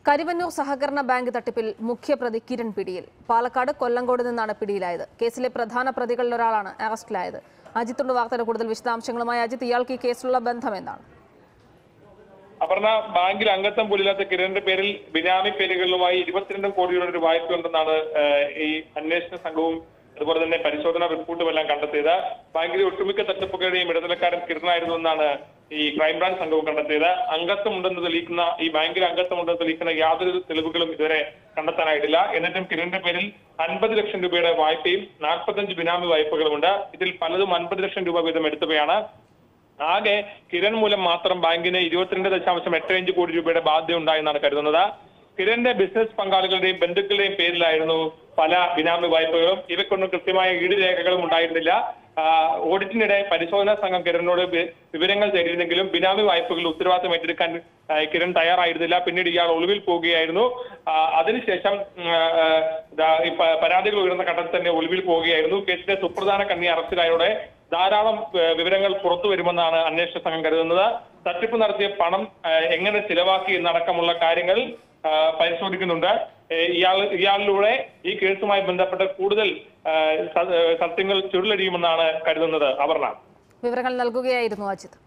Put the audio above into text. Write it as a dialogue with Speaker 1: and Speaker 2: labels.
Speaker 1: കരിവന്നൂർ സഹകരണ ബാങ്ക് തട്ടിപ്പിൽ മുഖ്യപ്രതി കിരൺ പിടിയിൽ പാലക്കാട് കൊല്ലങ്കോട് നിന്നാണ് പിടിയിലായത് കേസിലെ പ്രധാന പ്രതികളിൽ ഒരാളാണ് അറസ്റ്റിലായത് അജിത്തുണ്ട് വാർത്തയുടെ കൂടുതൽ വിശദാംശങ്ങളുമായി അജിത്ത് ഇയാൾക്ക് ഈ കേസിലുള്ള ബന്ധം എന്താണ്
Speaker 2: അപർണ ബാങ്കിൽ അംഗത്വം പോലില്ലാത്ത കിരണിന്റെ പേരിൽ ബിനാമി പേരുകളുമായി ഇരുപത്തിരണ്ടും കോടിയുടെ ഒരു വായ്പ ഉണ്ടെന്നാണ് ഏഹ്, ഈ അന്വേഷണ സംഘവും അതുപോലെ തന്നെ പരിശോധനാ റിപ്പോർട്ടും എല്ലാം കണ്ടെത്തിയത് ബാങ്കിലെ ഒട്ടുമിക്ക തട്ടിപ്പുകളുടെയും ഇടനിലക്കാരൻ കിരണായിരുന്നു എന്നാണ് ഈ ക്രൈംബ്രാഞ്ച് സംഘവും കണ്ടെത്തിയത് അംഗത്വം ഉണ്ടെന്ന് തെളിയിക്കുന്ന ഈ ബാങ്കിൽ അംഗത്വം ഉണ്ടെന്ന് തെളിയിക്കുന്ന യാതൊരു തെളിവുകളും ഇതുവരെ കണ്ടെത്താനായിട്ടില്ല എന്നിട്ടും കിരണിന്റെ പേരിൽ അൻപത് ലക്ഷം രൂപയുടെ വായ്പയും നാൽപ്പത്തഞ്ച് ബിനാമി വായ്പകളുമുണ്ട് ഇതിൽ പലതും അൻപത് ലക്ഷം രൂപ വീതം എടുത്തവയാണ് ആകെ കിരൺ മൂലം മാത്രം ബാങ്കിന് ഇരുപത്തിരണ്ട് ദശാംശം എട്ട് അഞ്ച് കോടി രൂപയുടെ ബാധ്യത ഉണ്ടായെന്നാണ് കരുതുന്നത് കിരണിന്റെ ബിസിനസ് പങ്കാളികളുടെയും ബന്ധുക്കളുടെയും പേരിലായിരുന്നു പല ബിനാമി വായ്പകളും ഇവയ്ക്കൊന്നും കൃത്യമായ ഈട് രേഖകളും ഉണ്ടായിരുന്നില്ല ആ, ഓഡിറ്റിനിടെ പരിശോധനാ സംഘം കിരണിനോട് വി- വിവരങ്ങൾ തേടിയിരുന്നെങ്കിലും ബിനാമി വായ്പകളുടെ ഉത്തരവാദിത്തം ഏറ്റെടുക്കാൻ ആ, കിരൺ തയ്യാറായിരുന്നില്ല പിന്നീട് ഇയാൾ ഒളിവിൽ പോവുകയായിരുന്നു ആ, അതിനുശേഷം ഉം, ആ, ആ, ദാ ഈ പ- പരാതികൾ ഉയർന്ന ഘട്ടത്തിൽ തന്നെ ഒളിവിൽ പോവുകയായിരുന്നു കേസിലെ സുപ്രധാന കണ്ണി അറസ്റ്റിലായോടെ ധാരാളം ഏഹ്, വിവരങ്ങൾ പുറത്തു വരുമെന്നാണ് അന്വേഷണ സംഘം കരുതുന്നത് തട്ടിപ്പ് നടത്തിയ പണം ഏഹ്, എങ്ങനെ ചിലവാക്കി എന്നടക്കമുള്ള കാര്യങ്ങൾ ഏഹ്, പരിശോധിക്കുന്നുണ്ട് ഏഹ്, ഇയാൾ ഇയാളിലൂടെ ഈ കേസുമായി ബന്ധപ്പെട്ട കൂടുതൽ ഏഹ്, സ- ഏഹ്, സത്യങ്ങൾ ചുരുളടിയുമെന്നാണ് കരുതുന്നത് അപർണ
Speaker 1: വിവരങ്ങൾ നൽകുകയായിരുന്നു അജിത്ത്